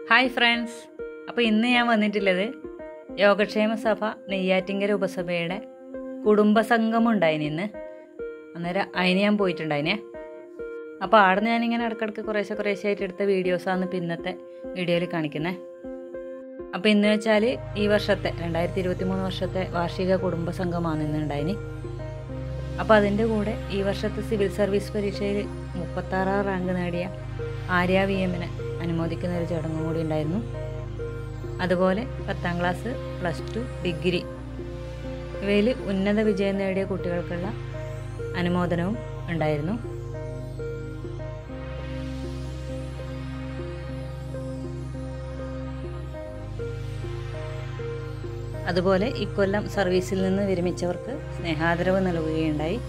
hi friends അപ്പോൾ ഇന്ന് ഞാൻ വന്നിട്ടുള്ളത് യോഗക്ഷേമ സഭ നെയ്യാറ്റിങ്കര ഉപസഭയുടെ കുടുംബസംഗമം ഉണ്ടായിന് ഇന്ന് അന്നേരം അതിന് ഞാൻ പോയിട്ടുണ്ടായിനെ അപ്പോൾ ആടെ ഞാനിങ്ങനെ ഇടയ്ക്കിടയ്ക്ക് കുറേശ്ശെ കുറേശ്ശെ ആയിട്ട് എടുത്ത വീഡിയോസാണ് ഇപ്പം ഇന്നത്തെ വീഡിയോയിൽ കാണിക്കുന്നത് അപ്പോൾ ഇന്ന് വെച്ചാൽ ഈ വർഷത്തെ രണ്ടായിരത്തി ഇരുപത്തി മൂന്ന് വർഷത്തെ വാർഷിക കുടുംബസംഗമാണ് ഇന്ന് ഉണ്ടായിന് അപ്പോൾ അതിൻ്റെ കൂടെ ഈ വർഷത്തെ സിവിൽ സർവീസ് പരീക്ഷയിൽ മുപ്പത്താറാം റാങ്ക് നേടിയ ആര്യ വി എമ്മിനെ അനുമോദിക്കുന്ന ഒരു ചടങ്ങും കൂടി ഉണ്ടായിരുന്നു അതുപോലെ പത്താം ക്ലാസ് പ്ലസ് ടു ഡിഗ്രി ഇവയിൽ ഉന്നത വിജയം നേടിയ കുട്ടികൾക്കുള്ള അനുമോദനവും ഉണ്ടായിരുന്നു അതുപോലെ ഇക്കൊല്ലം സർവീസിൽ നിന്ന് വിരമിച്ചവർക്ക് സ്നേഹാദരവ് നൽകുകയുണ്ടായി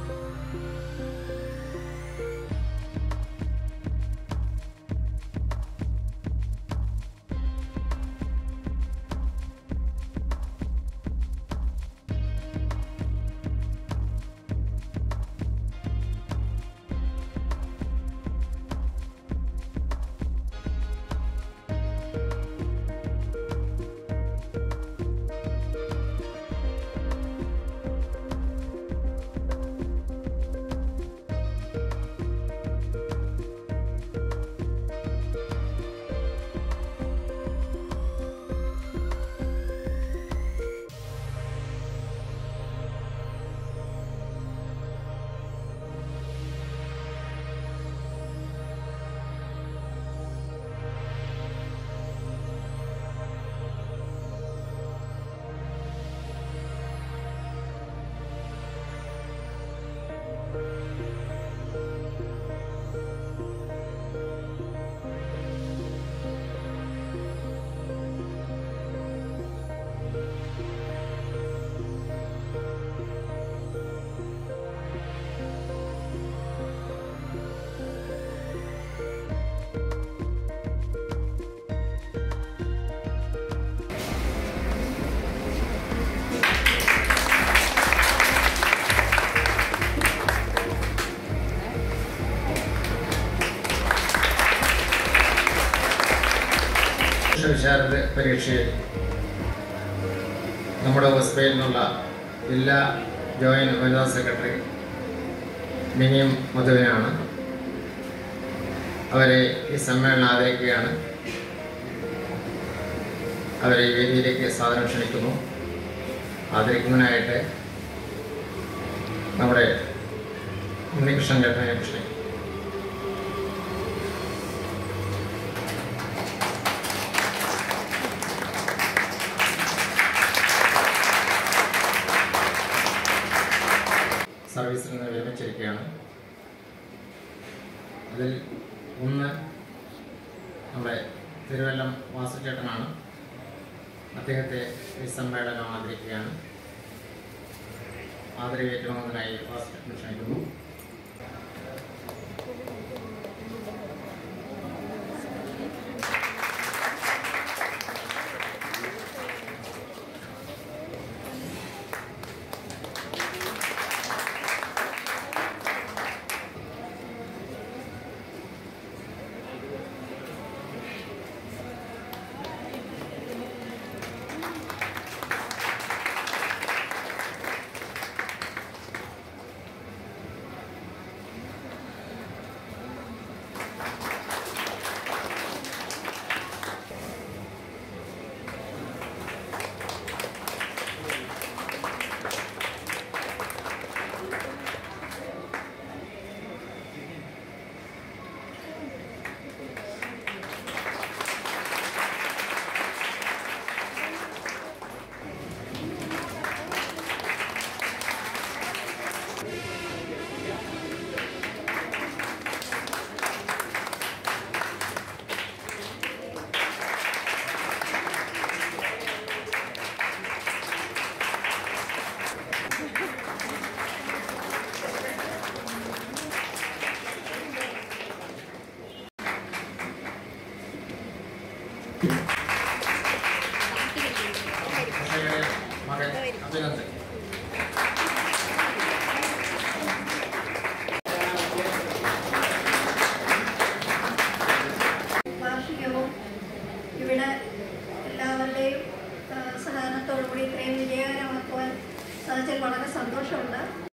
വിശാരദ പരീക്ഷയിൽ നമ്മുടെ ഹോസ്പിറ്റലിൽ നിന്നുള്ള ജില്ലാ ജോയിന്റ് വനിതാ സെക്രട്ടറി മിനിയം മധുവിനാണ് അവരെ ഈ സമ്മേളനം ആദരിക്കുകയാണ് അവരെ ഈ വേദിയിലേക്ക് സാധനം ക്ഷണിക്കുന്നു ആദരിക്കുന്നതിനായിട്ട് നമ്മുടെ ഉണ്ണികൃഷ്ണൻ ചേട്ടനെ ക്ഷണിക്കും സർവീസിൽ നിന്ന് വിരമിച്ചിരിക്കുകയാണ് അതിൽ ഒന്ന് നമ്മുടെ തിരുവല്ലം വാസുചേട്ടനാണ് അദ്ദേഹത്തെ ഈ സമ്മേളനം ആദരിക്കുകയാണ് ആദരവേറ്റുന്നതിനായി വാസുചേട്ടൻ ക്ഷണിക്കുന്നു മകൻ അഭിനന്ദൻ വാർഷികവും സാധിച്ചതിൽ വളരെ സന്തോഷമുണ്ട്